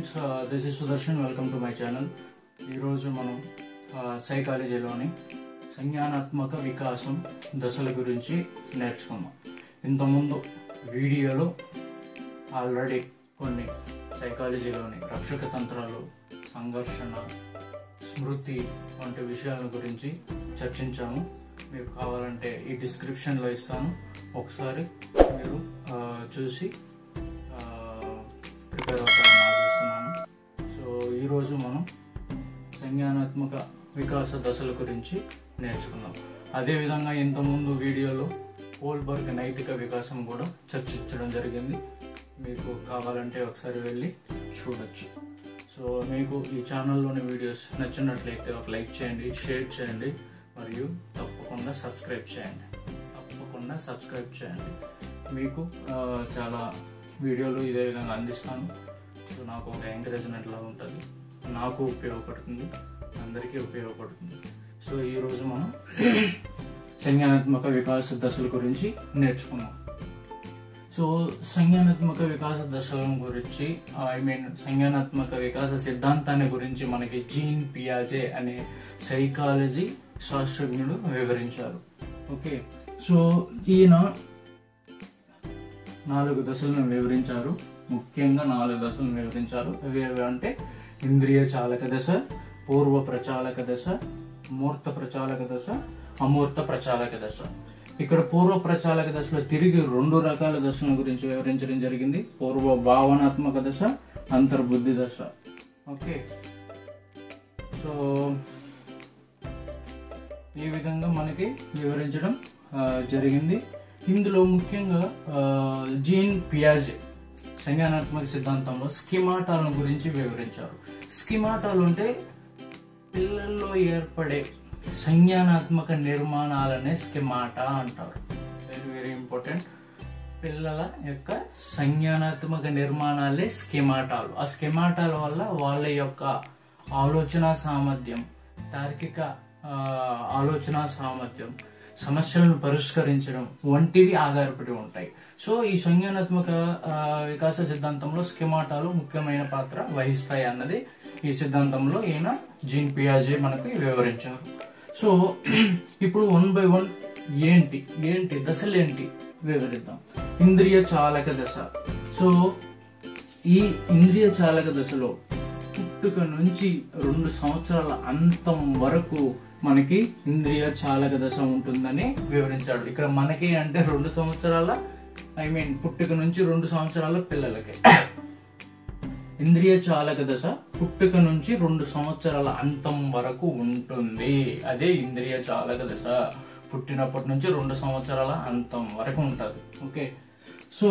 friends this is Sudarshan welcome to my channel ఈరోజు మనం సైకాలజీలోని సంజ్ఞానాత్మక వికాసం దశల గురించి నేర్చుకుందాం ఇంతకుముందు వీడియోలో ఆల్రెడీ కొన్ని సైకాలజీలోని రక్షక తంత్రాలు సంఘర్షణ స్మృతి వంటి విషయాల గురించి చర్చించాము మీకు కావాలంటే ఈ డిస్క్రిప్షన్లో ఇస్తాను ఒకసారి మీరు ఆ, చూసి ప్రిపేర్ అవుతారని ఆశిస్తున్నాను సో ఈరోజు మనం సంజ్ఞానాత్మక వికాస దశల గురించి నేర్చుకుందాం అదేవిధంగా ఇంతకుముందు వీడియోలో హోల్బర్గ్ నైతిక వికాసం కూడా చర్చించడం జరిగింది మీకు కావాలంటే ఒకసారి వెళ్ళి చూడొచ్చు సో మీకు ఈ ఛానల్లోని వీడియోస్ నచ్చినట్లయితే ఒక లైక్ చేయండి షేర్ చేయండి మరియు తప్పకుండా సబ్స్క్రైబ్ చేయండి తప్పకుండా సబ్స్క్రైబ్ చేయండి మీకు ఆ, చాలా వీడియోలు ఇదే విధంగా అందిస్తాను సో నాకు ఒక ఎంకరేజ్మెంట్ లాగా ఉంటుంది నాకు ఉపయోగపడుతుంది అందరికీ ఉపయోగపడుతుంది సో ఈరోజు మనం సంజ్ఞానాత్మక వికాస దశల గురించి నేర్చుకున్నాం సో సంజ్ఞానాత్మక వికాస దశల గురించి ఐ మీన్ సంజ్ఞానాత్మక వికాస సిద్ధాంతాన్ని గురించి మనకి జీన్ పియాజే అనే సైకాలజీ శాస్త్రజ్ఞుడు వివరించారు ఓకే సో ఈయన నాలుగు దశలను వివరించారు ముఖ్యంగా నాలుగు దశలను వివరించారు అవి ఏవి అంటే ఇంద్రియ చాలక దశ పూర్వ ప్రచాలక దశ మూర్త ప్రచాలక దశ అమూర్త ప్రచాలక దశ ఇక్కడ పూర్వ ప్రచాలక దశలో తిరిగి రెండు రకాల దశల గురించి వివరించడం జరిగింది పూర్వ భావనాత్మక దశ అంతర్బుద్ధి దశ ఓకే సో ఈ విధంగా మనకి వివరించడం ఆ, జరిగింది ఇందులో ముఖ్యంగా ఆ, జీన్ పియాజే సంజ్ఞానాత్మక సిద్ధాంతంలో స్కిమాటాలను గురించి వివరించారు స్కిమాటాలు అంటే పిల్లల్లో ఏర్పడే సంజ్ఞానాత్మక నిర్మాణాలనే స్కిమాటా అంటారు వెరీ వెరీ ఇంపార్టెంట్ పిల్లల యొక్క సంజ్ఞానాత్మక నిర్మాణాలే స్కిమాటాలు ఆ స్కిమాటాల వల్ల వాళ్ళ యొక్క ఆలోచన సామర్థ్యం తార్కిక ఆ, ఆలోచన సామర్థ్యం సమస్యలను పరిష్కరించడం వంటివి ఆధారపడి ఉంటాయి సో ఈ సంజ్ఞానాత్మక ఆ, వికాస సిద్ధాంతంలో స్కిమాటాలు ముఖ్యమైన పాత్ర వహిస్తాయి అన్నది ఈ సిద్ధాంతంలో ఈయన జీన్ పియాజే మనకి వివరించారు సో ఇప్పుడు వన్ బై వన్ ఏంటి ఏంటి దశలు ఏంటి వివరిద్దాం ఇంద్రియ చాలక దశ సో ఈ ఇంద్రియ చాలక దశలో పుట్టుక నుంచి రెండు సంవత్సరాల అంతం వరకు మనకి ఇంద్రియ చాలక దశ ఉంటుందని వివరించాడు ఇక్కడ మనకి అంటే రెండు సంవత్సరాల ఐ మీన్ పుట్టుక నుంచి రెండు సంవత్సరాల పిల్లలకి ఇంద్రియ చాలక దశ పుట్టుక నుంచి రెండు సంవత్సరాల అంతం వరకు ఉంటుంది అదే ఇంద్రియ చాలక దశ పుట్టినప్పటి నుంచి రెండు సంవత్సరాల అంతం వరకు ఉంటుంది ఓకే సో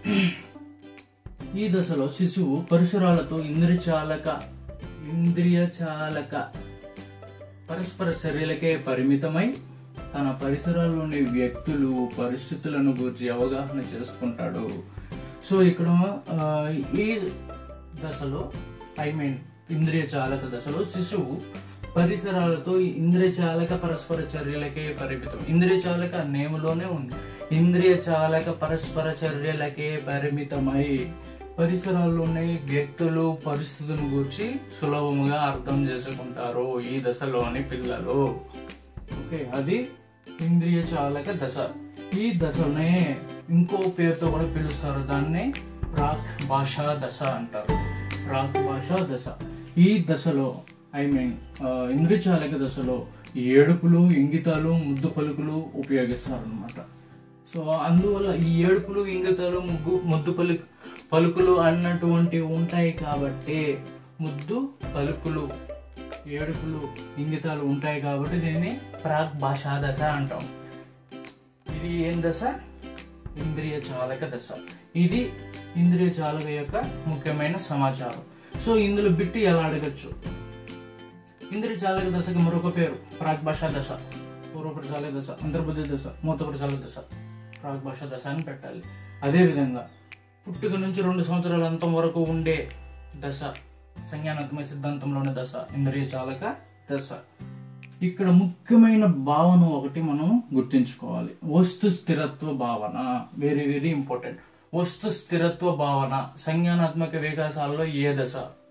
ఈ దశలో శిశువు పరిసరాలతో ఇంద్రియ చాలక ఇంద్రియ చాలక పరస్పర చర్యలకే పరిమితమై తన పరిసరాల్లోని వ్యక్తులు పరిస్థితులను గురించి అవగాహన చేసుకుంటాడు సో ఇక్కడ ఆ, ఈ దశలో ఐ మీన్ ఇంద్రియ చాలక దశలో శిశువు పరిసరాలతో ఈ ఇంద్రియ చాలక పరస్పర చర్యలకే పరిమితం ఇంద్రియ చాలక నేములోనే ఉంది ఇంద్రియ చాలక పరస్పర చర్యలకే పరిమితమై పరిసరాల్లోని వ్యక్తులు పరిస్థితులను గురించి సులభముగా అర్థం చేసుకుంటారు ఈ దశలోని పిల్లలు ఓకే అది ఇంద్రియ చాలక దశ ఈ దశనే ఇంకో పేరుతో కూడా పిలుస్తారు దాన్ని ప్రాక్ భాషా దశ అంటారు ప్రాక్ భాషా దశ ఈ దశలో ఐ మీన్ ఇంద్రియ చాలక దశలో ఏడుపులు ఇంగితాలు ముద్దు పలుకులు ఉపయోగిస్తారు అనమాట సో అందువల్ల ఈ ఏడుపులు ఇంగితాలు ముగ్గు ముద్దు పలుకు పలుకులు అన్నటువంటివి ఉంటాయి కాబట్టి ముద్దు పలుకులు ఏడుపులు ఇంగితాలు ఉంటాయి కాబట్టి దీన్ని ప్రాక్ భాషా దశ అంటాం ఇది ఏం దశ ఇంద్రియ చాలక దశ ఇది ఇంద్రియ చాలక యొక్క ముఖ్యమైన సమాచారం సో ఇందులో బిట్టి ఎలా అడగచ్చు ఇంద్రియ చాలక దశకి మరొక పేరు ప్రాక్ భాషా దశ పూర్వప్రచాలక దశ అంతర్బుద్ధి దశ మూతప్రచాలక దశ ప్రాక్ భాషా దశ అని పెట్టాలి అదే విధంగా పుట్టుక నుంచి రెండు సంవత్సరాల అంతం వరకు ఉండే దశ సంజ్ఞానాత్మక సిద్ధాంతంలోని దశ ఇంద్రియ చాలక దశ ఇక్కడ ముఖ్యమైన భావన ఒకటి మనం గుర్తుంచుకోవాలి వస్తు స్థిరత్వ భావన వెరీ వెరీ ఇంపార్టెంట్ వస్తు స్థిరత్వ భావన సంజ్ఞానాత్మక వికాసాల్లో ఏ దశ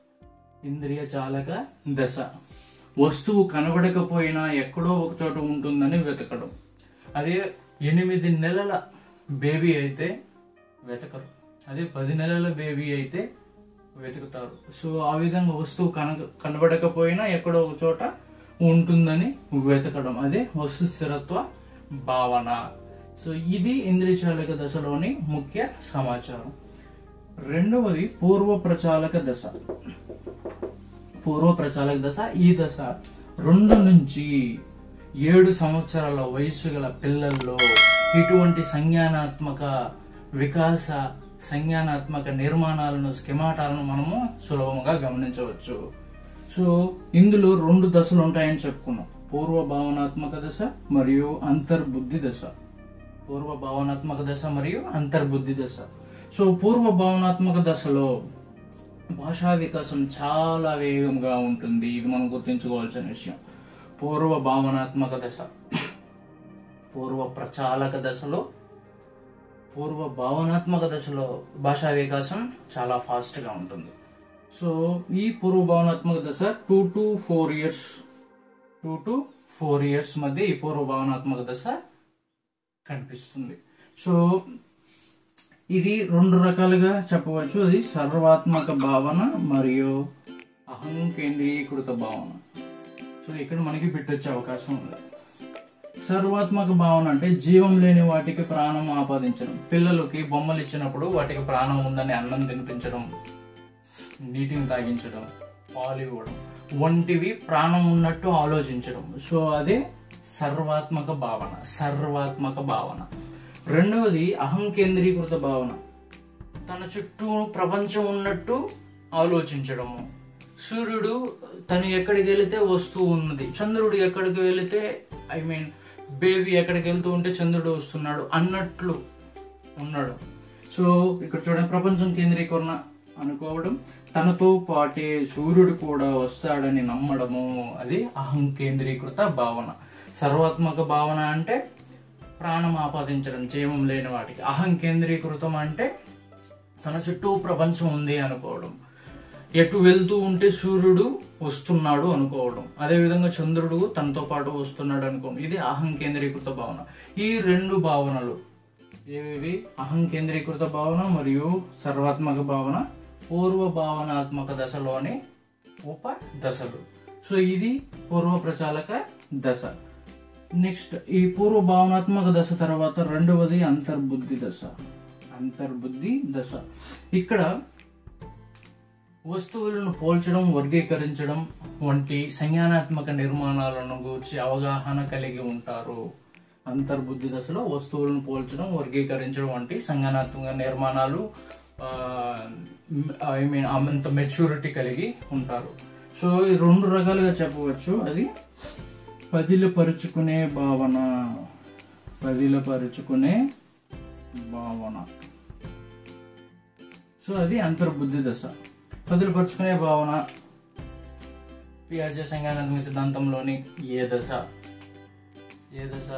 ఇంద్రియ చాలక దశ వస్తువు కనబడకపోయినా ఎక్కడో ఒక చోట ఉంటుందని వెతకడం అదే ఎనిమిది నెలల బేబీ అయితే వెతకరు అదే పది నెలల బేబీ అయితే వెతుకుతారు సో ఆ విధంగా వస్తువు కన కనబడకపోయినా ఎక్కడో ఒక చోట ఉంటుందని వెతకడం అదే వస్తు స్థిరత్వ భావన సో ఇది ఇంద్రియచాలక దశలోని ముఖ్య సమాచారం రెండవది పూర్వ ప్రచాలక దశ పూర్వ ప్రచాలక దశ ఈ దశ రెండు నుంచి ఏడు సంవత్సరాల వయసు గల పిల్లల్లో ఇటువంటి సంజ్ఞానాత్మక వికాస సంజ్ఞానాత్మక నిర్మాణాలను స్కెమాటాలను మనము సులభంగా గమనించవచ్చు సో ఇందులో రెండు దశలు ఉంటాయని చెప్పుకున్నాం పూర్వ భావనాత్మక దశ మరియు అంతర్బుద్ధి దశ పూర్వ భావనాత్మక దశ మరియు అంతర్బుద్ధి దశ సో పూర్వ భావనాత్మక దశలో భాషా వికాసం చాలా వేగంగా ఉంటుంది ఇది మనం గుర్తుంచుకోవాల్సిన విషయం పూర్వ భావనాత్మక దశ పూర్వ ప్రచాలక దశలో పూర్వ భావనాత్మక దశలో భాషా వికాసం చాలా ఫాస్ట్ గా ఉంటుంది సో ఈ పూర్వ భావనాత్మక దశ two to four years two to four years మధ్య ఈ పూర్వ భావనాత్మక దశ కనిపిస్తుంది సో ఇది రెండు రకాలుగా చెప్పవచ్చు అది సర్వాత్మక భావన మరియు అహం కేంద్రీకృత భావన సో ఇక్కడ మనకి పెట్టొచ్చే అవకాశం ఉంది సర్వాత్మక భావన అంటే జీవం లేని వాటికి ప్రాణం ఆపాదించడం పిల్లలకి బొమ్మలు ఇచ్చినప్పుడు వాటికి ప్రాణం ఉందని అన్నం తినిపించడం నీటిని తాగించడం పాలు ఇవ్వడం వంటివి ప్రాణం ఉన్నట్టు ఆలోచించడం సో అదే సర్వాత్మక భావన సర్వాత్మక భావన రెండవది అహం కేంద్రీకృత భావన తన చుట్టూ ప్రపంచం ఉన్నట్టు ఆలోచించడము సూర్యుడు తను ఎక్కడికి వెళితే వస్తూ ఉన్నది చంద్రుడు ఎక్కడికి వెళితే ఐ మీన్ బేబీ ఎక్కడికి వెళ్తూ ఉంటే చంద్రుడు వస్తున్నాడు అన్నట్లు ఉన్నాడు సో ఇక్కడ చూడండి ప్రపంచం కేంద్రీకరణ అనుకోవడం తనతో పాటే సూర్యుడు కూడా వస్తాడని నమ్మడము అది అహం కేంద్రీకృత భావన సర్వాత్మక భావన అంటే ప్రాణం ఆపాదించడం జీవం లేని వాటికి అహం కేంద్రీకృతం అంటే తన చుట్టూ ప్రపంచం ఉంది అనుకోవడం ఎటు వెళ్తూ ఉంటే సూర్యుడు వస్తున్నాడు అనుకోవడం అదే విధంగా చంద్రుడు తనతో పాటు వస్తున్నాడు అనుకోవడం ఇది అహం కేంద్రీకృత భావన ఈ రెండు భావనలు ఏవేవి అహం కేంద్రీకృత భావన మరియు సర్వాత్మక భావన పూర్వ భావనాత్మక దశలోని ఉప దశలు సో ఇది పూర్వ ప్రచాలక దశ నెక్స్ట్ ఈ పూర్వ భావనాత్మక దశ తర్వాత రెండవది అంతర్బుద్ధి దశ అంతర్బుద్ధి దశ ఇక్కడ వస్తువులను పోల్చడం వర్గీకరించడం వంటి సంజ్ఞానాత్మక నిర్మాణాలను గురించి అవగాహన కలిగి ఉంటారు అంతర్బుద్ధి దశలో వస్తువులను పోల్చడం వర్గీకరించడం వంటి సంజ్ఞానాత్మక నిర్మాణాలు ఐ మీన్ అంత మెచ్యూరిటీ కలిగి ఉంటారు సో ఈ రెండు రకాలుగా చెప్పవచ్చు అది పదిలపరుచుకునే భావన పదిలపరుచుకునే భావన సో అది అంతర్బుద్ధి దశ పదిలపరుచుకునే భావన పియాజే సంజ్ఞానాత్మక సిద్ధాంతంలోని ఏ దశ ఏ దశ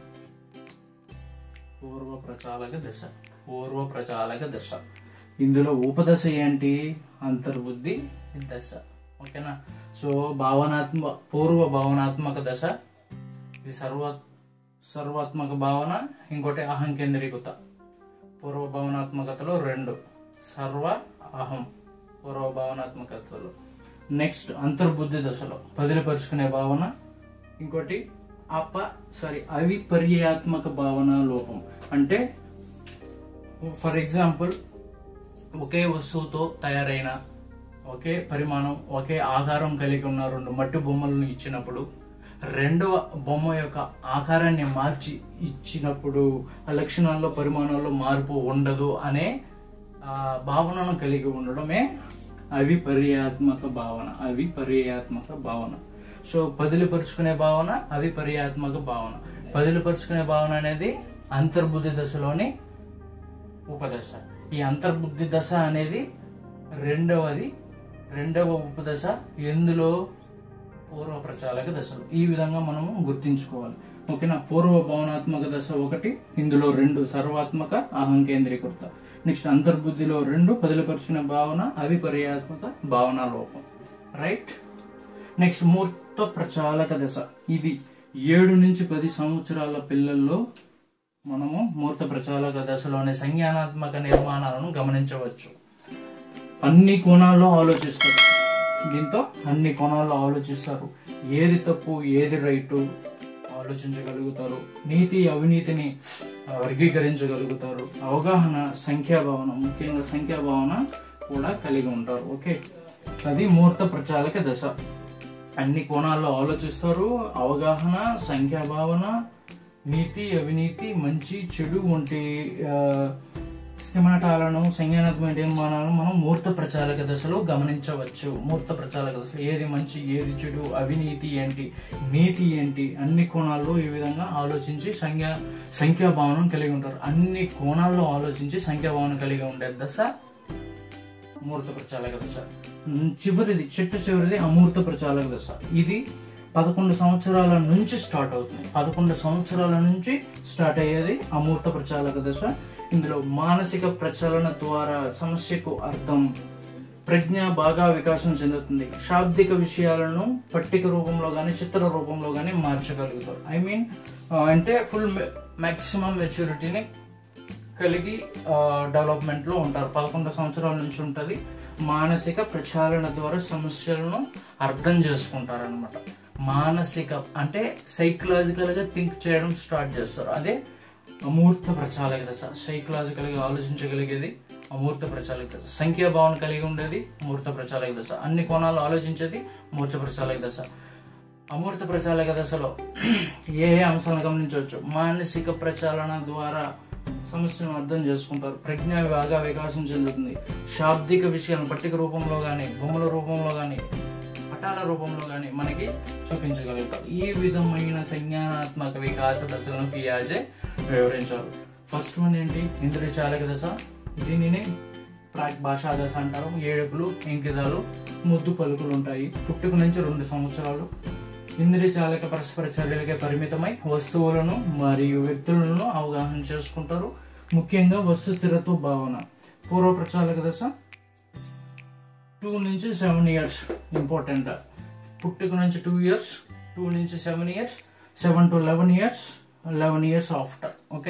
పూర్వ ప్రచాలక దశ పూర్వ ప్రచాలక దశ ఇందులో ఉపదశ ఏంటి అంతర్బుద్ధి దశ ఓకేనా సో భావనాత్మ పూర్వ భావనాత్మక దశ ఇది సర్వ సర్వాత్మక భావన ఇంకోటి అహం కేంద్రీకృత పూర్వ భావనాత్మకతలో రెండు సర్వ అహం పూర్వ భావనాత్మకతలో నెక్స్ట్ అంతర్బుద్ధి దశలో పదిలిపరుచుకునే భావన ఇంకోటి అప సారీ అవిపర్యాత్మక భావన లోపం అంటే ఫర్ ఎగ్జాంపుల్ ఒకే వస్తువుతో తయారైన ఒకే పరిమాణం ఒకే ఆకారం కలిగి ఉన్న రెండు మట్టి బొమ్మలను ఇచ్చినప్పుడు రెండవ బొమ్మ యొక్క ఆకారాన్ని మార్చి ఇచ్చినప్పుడు ఆ లక్షణాల్లో పరిమాణాల్లో మార్పు ఉండదు అనే ఆ, భావనను కలిగి ఉండడమే అవిపర్యాత్మక భావన అవిపర్యాత్మక భావన సో పదిలిపరుచుకునే భావన అవిపర్యాత్మక భావన పదిలిపరుచుకునే భావన అనేది అంతర్బుద్ధి దశలోని ఉపదశ ఈ అంతర్బుద్ధి దశ అనేది రెండవది రెండవ ఉపదశ ఎందులో పూర్వ ప్రచాలక దశలు ఈ విధంగా మనము గుర్తించుకోవాలి ఓకేనా పూర్వ భావనాత్మక దశ ఒకటి ఇందులో రెండు సర్వాత్మక అహం కేంద్రీకృత నెక్స్ట్ అంతర్బుద్ధిలో రెండు పదిలపరిచిన భావన అవిపర్యాత్మక భావన లోపం రైట్ నెక్స్ట్ మూర్త ప్రచాలక దశ ఇది ఏడు నుంచి పది సంవత్సరాల పిల్లల్లో మనము మూర్త ప్రచాలక దశలోని సంజ్ఞానాత్మక నిర్మాణాలను గమనించవచ్చు అన్ని కోణాల్లో ఆలోచిస్తారు దీంతో అన్ని కోణాల్లో ఆలోచిస్తారు ఏది తప్పు ఏది రైటు ఆలోచించగలుగుతారు నీతి అవినీతిని ఆ, వర్గీకరించగలుగుతారు అవగాహన సంఖ్యాభావన ముఖ్యంగా సంఖ్యాభావన కూడా కలిగి ఉంటారు ఓకే అది మూర్త ప్రచాలక దశ అన్ని కోణాల్లో ఆలోచిస్తారు అవగాహన సంఖ్యాభావన నీతి అవినీతి మంచి చెడు వంటి ఆ, స్కిమాటాలను సంజ్ఞానాత్మక నిర్మాణాలను మనం మూర్త ప్రచాలక దశలో గమనించవచ్చు మూర్త ప్రచాలక దశలో ఏది మంచి ఏది చెడు అవినీతి ఏంటి నీతి ఏంటి అన్ని కోణాల్లో ఈ విధంగా ఆలోచించి సంఖ్యా సంఖ్యాభావనం కలిగి ఉంటారు అన్ని కోణాల్లో ఆలోచించి సంఖ్యాభావన కలిగి ఉండే దశ మూర్త ప్రచాలక దశ ఉమ్, చివరిది చిట్ట చివరిది అమూర్త ప్రచాలక దశ ఇది పదకొండు సంవత్సరాల నుంచి స్టార్ట్ అవుతుంది పదకొండు సంవత్సరాల నుంచి స్టార్ట్ అయ్యేది అమూర్త ప్రచాలక దశ ఇందులో మానసిక ప్రచలన ద్వారా సమస్యకు అర్థం ప్రజ్ఞ బాగా వికాసం చెందుతుంది శాబ్దిక విషయాలను పట్టిక రూపంలో గాని చిత్ర రూపంలో గాని మార్చగలుగుతారు ఐ మీన్ అంటే ఫుల్ మాక్సిమం మెచ్యూరిటీని కలిగి డెవలప్మెంట్ లో ఉంటారు పదకొండు సంవత్సరాల నుంచి ఉంటది మానసిక ప్రచారణ ద్వారా సమస్యలను అర్థం చేసుకుంటారు అనమాట మానసిక అంటే సైకలాజికల్ గా థింక్ చేయడం స్టార్ట్ చేస్తారు అదే అమూర్త ప్రచాలక దశ సైకలాజికల్ గా ఆలోచించగలిగేది అమూర్త ప్రచాలక దశ సంఖ్యాభావన కలిగి ఉండేది మూర్త ప్రచాలక దశ అన్ని కోణాలు ఆలోచించేది మూర్త ప్రచాలక దశ అమూర్త ప్రచాలక దశలో ఏ ఏ అంశాలను గమనించవచ్చు మానసిక ప్రచారణ ద్వారా సమస్యను అర్థం చేసుకుంటారు ప్రజ్ఞ బాగా వికాసం చెందుతుంది శాబ్దిక విషయాలను పట్టిక రూపంలో గాని బొమ్మల రూపంలో గాని పటాల రూపంలో గాని మనకి చూపించగలుగుతారు ఈ విధమైన సంజ్ఞానాత్మక వికాస దశలను పియాజే వివరించారు ఫస్ట్ వన్ ఏంటి ఇంద్రియ చాలక దశ దీనిని ప్రాక్ భాషా దశ అంటారు ఏడుపులు ఇంకిదాలు ముద్దు పలుకులు ఉంటాయి పుట్టుక నుంచి రెండు సంవత్సరాలు ఇంద్రియ చాలక పరస్పర చర్యలకే పరిమితమై వస్తువులను మరియు వ్యక్తులను అవగాహన చేసుకుంటారు ముఖ్యంగా వస్తు స్థిరత్వ భావన పూర్వ ప్రచాలక దశ టూ నుంచి సెవెన్ ఇయర్స్ ఇంపార్టెంట్ పుట్టుక నుంచి టూ ఇయర్స్ టూ నుంచి seven years seven to eleven years eleven years after okay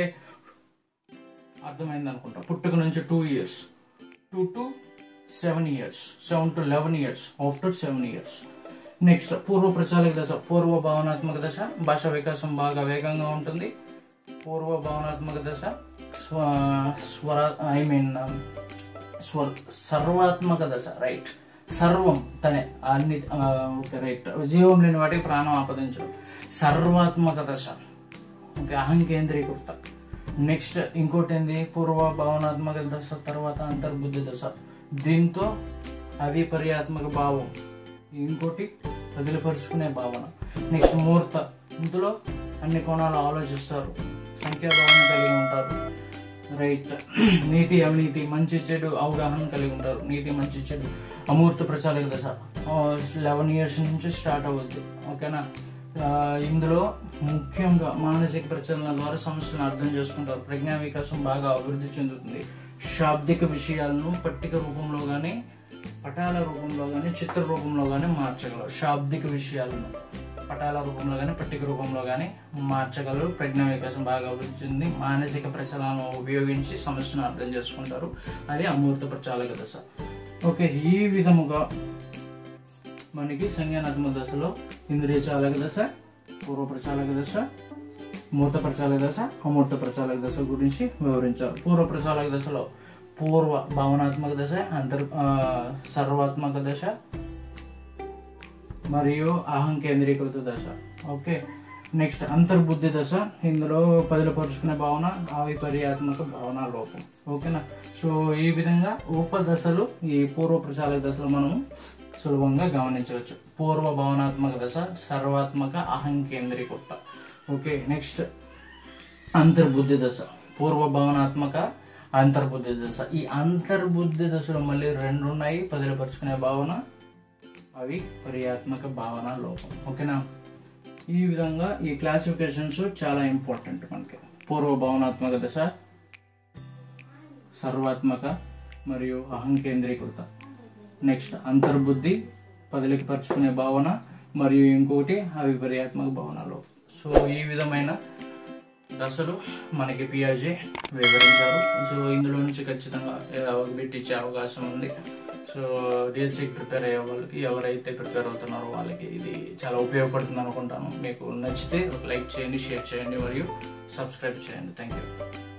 అర్థమైంది అనుకుంటా పుట్టుక నుంచి two years two to seven years seven to eleven years after seven years next పూర్వ ప్రచాలక దశ పూర్వ భావనాత్మక దశ భాష వికాసం బాగా వేగంగా ఉంటుంది పూర్వ భావనాత్మక దశ స్వ స్వర ఐ మీన్ స్వర్ సర్వాత్మక దశ రైట్ సర్వం తనే అన్ని ఓకే రైట్ జీవం లేని వాటికి ప్రాణం ఆపదించడం సర్వాత్మక దశ ఓకే అహంకేంద్రీకృత నెక్స్ట్ ఇంకోటి ఏంది పూర్వ భావనాత్మక దశ తర్వాత అంతర్బుద్ధి దశ దీంతో అవిపర్యాత్మక భావం ఇంకోటి వదిలిపరుచుకునే భావన నెక్స్ట్ ముహూర్త ఇందులో అన్ని కోణాలు ఆలోచిస్తారు సంఖ్యాభావన కలిగి ఉంటారు రైట్ నీతి అవినీతి మంచి చెడు అవగాహన కలిగి ఉంటారు నీతి మంచి చెడు అమూర్త ప్రచాలక దశ లెవెన్ ఇయర్స్ నుంచి స్టార్ట్ అవుద్ది ఓకేనా ఆ, ఇందులో ముఖ్యంగా మానసిక ప్రచలన ద్వారా సమస్యలను అర్థం చేసుకుంటారు ప్రజ్ఞా వికాసం బాగా అభివృద్ధి చెందుతుంది శాబ్దిక విషయాలను పట్టిక రూపంలో కానీ పటాల రూపంలో కానీ చిత్ర రూపంలో కానీ మార్చగలరు శాబ్దిక విషయాలను పటాల రూపంలో కానీ పట్టిక రూపంలో కానీ మార్చగలరు ప్రజ్ఞా వికాసం బాగా అభివృద్ధి చెంది మానసిక ప్రచలను ఉపయోగించి సమస్యను అర్థం చేసుకుంటారు అది అమూర్త ప్రచాలక దశ ఓకే ఈ విధముగా మనకి సంజ్ఞానాత్మక దశలో ఇంద్రియ చాలక దశ పూర్వ ప్రచాలక దశ మూర్త ప్రచాలక దశ అమూర్త ప్రచాలక దశ గురించి వివరించారు పూర్వ ప్రచాలక దశలో పూర్వ భావనాత్మక దశ అంతర్ ఆ, సర్వాత్మక దశ మరియు అహం కేంద్రీకృత దశ ఓకే నెక్స్ట్ అంతర్బుద్ధి దశ ఇందులో పదిలపరుచుకునే భావన ఆవిపర్యాత్మక భావన లోపం ఓకేనా సో ఈ విధంగా ఉపదశలు ఈ పూర్వ ప్రచాలక దశలో మనము సులభంగా గమనించవచ్చు పూర్వ భావనాత్మక దశ సర్వాత్మక అహం కేంద్రీకృత ఓకే నెక్స్ట్ అంతర్బుద్ధి దశ పూర్వ భావనాత్మక అంతర్బుద్ధి దశ ఈ అంతర్బుద్ధి దశలో మళ్ళీ రెండు ఉన్నాయి పదిలపరుచుకునే భావన అవి పర్యాత్మక భావన లోపం ఓకేనా ఈ విధంగా ఈ క్లాసిఫికేషన్స్ చాలా ఇంపార్టెంట్ మనకి పూర్వ భావనాత్మక దశ సర్వాత్మక మరియు అహం కేంద్రీకృత నెక్స్ట్ అంతర్బుద్ధి పదిలిపరుచుకునే భావన మరియు ఇంకోటి అవిపర్యాత్మక భావనలు సో ఈ విధమైన దశలు మనకి పియాజే వివరించారు సో ఇందులో నుంచి ఖచ్చితంగా బిట్ ఇచ్చే అవకాశం ఉంది సో డిఎస్సికి ప్రిపేర్ అయ్యే వాళ్ళకి ఎవరైతే ప్రిపేర్ అవుతున్నారో వాళ్ళకి ఇది చాలా ఉపయోగపడుతుంది అనుకుంటాను మీకు నచ్చితే ఒక లైక్ చేయండి షేర్ చేయండి మరియు సబ్స్క్రైబ్ చేయండి థ్యాంక్ యూ